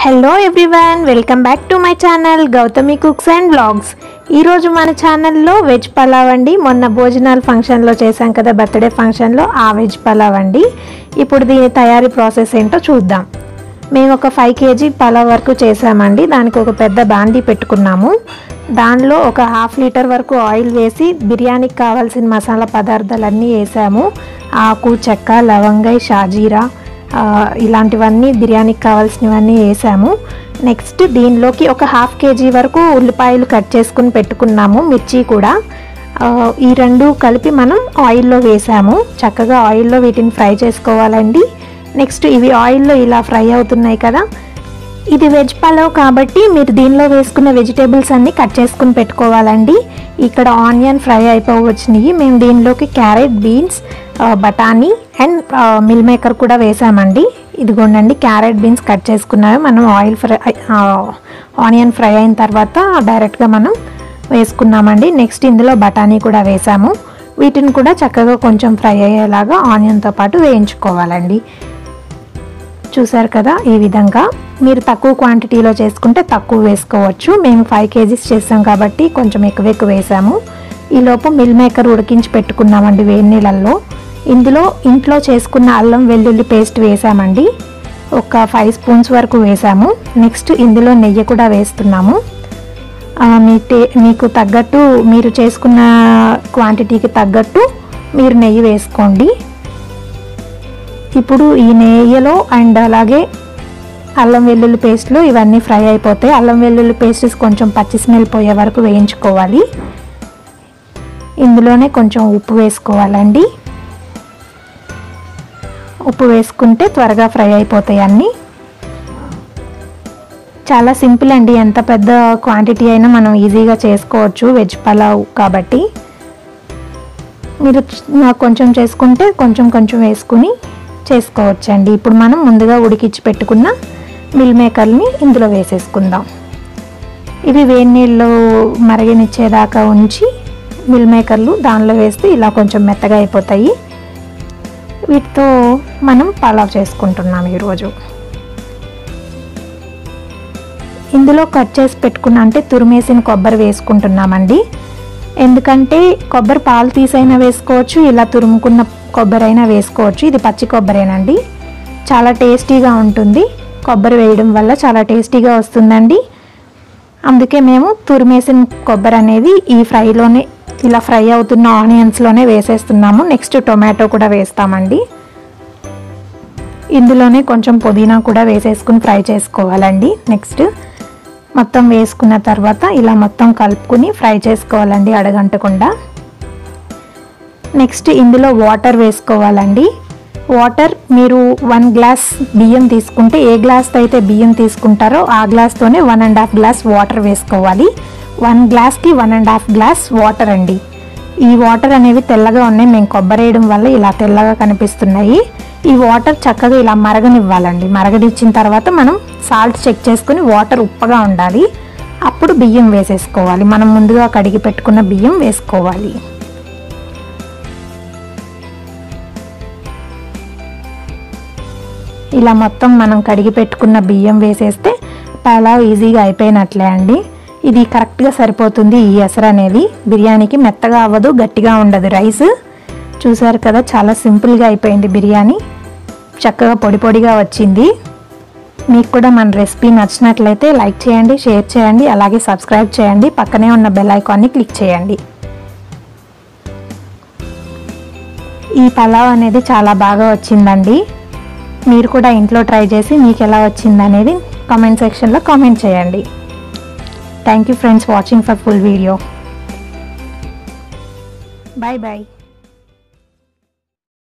hello everyone welcome back to my channel Gowthami cooks and blogs ఈరోజు మన ఛానల్లో veg pulao అండి మొన్న భోజనాల ఫంక్షన్లో చేశాం కదా బర్త్డే ఫంక్షన్లో ఆ వెజ్ పలావ్ అండి ఇప్పుడు దీని తయారీ ప్రాసెస్ ఏంటో చూద్దాం మేము ఒక ఫైవ్ కేజీ పలావ్ వరకు చేసామండి దానికి ఒక పెద్ద బాండీ పెట్టుకున్నాము దానిలో ఒక హాఫ్ లీటర్ వరకు ఆయిల్ వేసి బిర్యానీకి కావాల్సిన మసాలా పదార్థాలన్నీ వేసాము ఆకు చెక్క లవంగాయ షాజీరా ఆ, ఇలాంటివన్నీ బిర్యానీకి కావాల్సినవన్నీ వేసాము నెక్స్ట్ దీనిలోకి ఒక హాఫ్ కేజీ వరకు ఉల్లిపాయలు కట్ చేసుకుని పెట్టుకున్నాము మిర్చి కూడా ఆ, ఈ రెండు కలిపి మనం ఆయిల్లో వేసాము చక్కగా ఆయిల్లో వీటిని ఫ్రై చేసుకోవాలండి నెక్స్ట్ ఇవి ఆయిల్లో ఇలా ఫ్రై అవుతున్నాయి కదా ఇది వెజ్ పలావ్ కాబట్టి మీరు దీనిలో వేసుకున్న వెజిటేబుల్స్ అన్నీ కట్ చేసుకుని పెట్టుకోవాలండి ఇక్కడ ఆనియన్ ఫ్రై అయిపోవచ్చినాయి మేము దీనిలోకి క్యారెట్ బీన్స్ ఆ, బఠానీ అండ్ ఆ, మిల్ మేకర్ కూడా వేసామండి ఇదిగోండి క్యారెట్ బీన్స్ కట్ చేసుకున్నవి మనం ఆయిల్ ఫ్రై ఆ, ఆనియన్ ఫ్రై అయిన తర్వాత డైరెక్ట్గా మనం వేసుకున్నామండి నెక్స్ట్ ఇందులో బఠానీ కూడా వేసాము వీటిని కూడా చక్కగా కొంచెం ఫ్రై అయ్యేలాగా ఆనియన్తో పాటు వేయించుకోవాలండి చూసారు కదా ఈ విధంగా మీరు తక్కువ క్వాంటిటీలో చేసుకుంటే తక్కువ వేసుకోవచ్చు మేము ఫైవ్ కేజీస్ చేసాం కాబట్టి కొంచెం ఎక్కువ ఎక్కువ వేసాము ఈలోపు మిల్ మేకర్ ఉడికించి పెట్టుకున్నామండి వేడి నీళ్ళల్లో ఇందులో ఇంట్లో చేసుకున్న అల్లం వెల్లుల్లి పేస్ట్ వేసామండి ఒక ఫైవ్ స్పూన్స్ వరకు వేసాము నెక్స్ట్ ఇందులో నెయ్యి కూడా వేస్తున్నాము ఆ, మీ టే మీకు తగ్గట్టు మీరు చేసుకున్న క్వాంటిటీకి తగ్గట్టు మీరు నెయ్యి వేసుకోండి ఇప్పుడు ఈ నెయ్యిలో అండ్ అలాగే అల్లం వెల్లుల్లి పేస్ట్లో ఇవన్నీ ఫ్రై అయిపోతాయి అల్లం వెల్లుల్లి పేస్ట్ కొంచెం పచ్చి స్మెల్ పోయే వరకు వేయించుకోవాలి ఇందులోనే కొంచెం ఉప్పు వేసుకోవాలండి ఉప్పు వేసుకుంటే త్వరగా ఫ్రై అయిపోతాయి అన్నీ చాలా సింపుల్ అండి ఎంత పెద్ద క్వాంటిటీ అయినా మనం ఈజీగా చేసుకోవచ్చు వెజ్ పలావ్ కాబట్టి మీరు చ- కొంచెం చేసుకుంటే కొంచెం కొంచెం వేసుకుని చేసుకోవచ్చండి ఇప్పుడు మనం ముందుగా ఉడికించి పెట్టుకున్న మిల్ మేకర్ని ఇందులో వేసేసుకుందాం ఇవి వేడి నీళ్ళు మరగనిచ్చేదాకా ఉంచి మిల్ మేకర్లు దానిలో వేస్తే ఇలా కొంచెం మెత్తగా అయిపోతాయి వీటితో మనం పలావ్ చేసుకుంటున్నాం ఈరోజు ఇందులో కట్ చేసి పెట్టుకున్న అంటే తురిమేసిన కొబ్బరి వేసుకుంటున్నామండి ఎందుకంటే కొబ్బరి పాలు తీసైనా వేసుకోవచ్చు ఇలా తురుముకున్న కొబ్బరి అయినా వేసుకోవచ్చు ఇది పచ్చి కొబ్బరేనండి చాలా టేస్టీగా ఉంటుంది కొబ్బరి వేయడం వల్ల చాలా టేస్టీగా వస్తుందండి అందుకే మేము తురిమేసిన కొబ్బరి అనేది ఈ ఫ్రైలోనే ఇలా ఫ్రై అవుతున్న ఆనియన్స్లోనే వేసేస్తున్నాము నెక్స్ట్ టొమాటో కూడా వేస్తామండి ఇందులోనే కొంచెం పుదీనా కూడా వేసేసుకుని ఫ్రై చేసుకోవాలండి నెక్స్ట్ మొత్తం వేసుకున్న తర్వాత ఇలా మొత్తం కలుపుకుని ఫ్రై చేసుకోవాలండి అడగంటకుండా నెక్స్ట్ ఇందులో వాటర్ వేసుకోవాలండి వాటర్ మీరు వన్ గ్లాస్ బియ్యం తీసుకుంటే ఏ గ్లాస్తో అయితే బియ్యం తీసుకుంటారో ఆ గ్లాస్తోనే one and half glass water వేసుకోవాలి వన్ గ్లాస్కి one and half glass water అండి ఈ వాటర్ అనేవి తెల్లగా ఉన్నాయి మేము కొబ్బరి వేయడం వల్ల ఇలా తెల్లగా కనిపిస్తున్నాయి ఈ వాటర్ చక్కగా ఇలా మరగనివ్వాలండి మరగనిచ్చిన తర్వాత మనం సాల్ట్ చెక్ చేసుకుని వాటర్ ఉప్పగా ఉండాలి అప్పుడు బియ్యం వేసేసుకోవాలి మనం ముందుగా కడిగి పెట్టుకున్న బియ్యం వేసుకోవాలి ఇలా మొత్తం మనం కడిగి పెట్టుకున్న బియ్యం వేసేస్తే పలావ్ ఈజీగా అయిపోయినట్లే అండి ఇది కరెక్ట్గా సరిపోతుంది ఈ ఎసరు అనేది బిర్యానీకి మెత్తగా అవ్వదు గట్టిగా ఉండదు రైస్ చూసారు కదా చాలా సింపుల్గా అయిపోయింది బిర్యానీ చక్కగా పొడి పొడిగా వచ్చింది మీకు కూడా మన రెసిపీ నచ్చినట్లయితే లైక్ చేయండి షేర్ చేయండి అలాగే సబ్స్క్రైబ్ చేయండి పక్కనే ఉన్న బెల్ ఐకాన్ని క్లిక్ చేయండి ఈ పలావ్ అనేది చాలా బాగా వచ్చిందండి మీరు కూడా ఇంట్లో ట్రై చేసి మీకు ఎలా వచ్చింది అనేది కామెంట్ సెక్షన్లో కామెంట్ చేయండి thank you friends watching for full video bye bye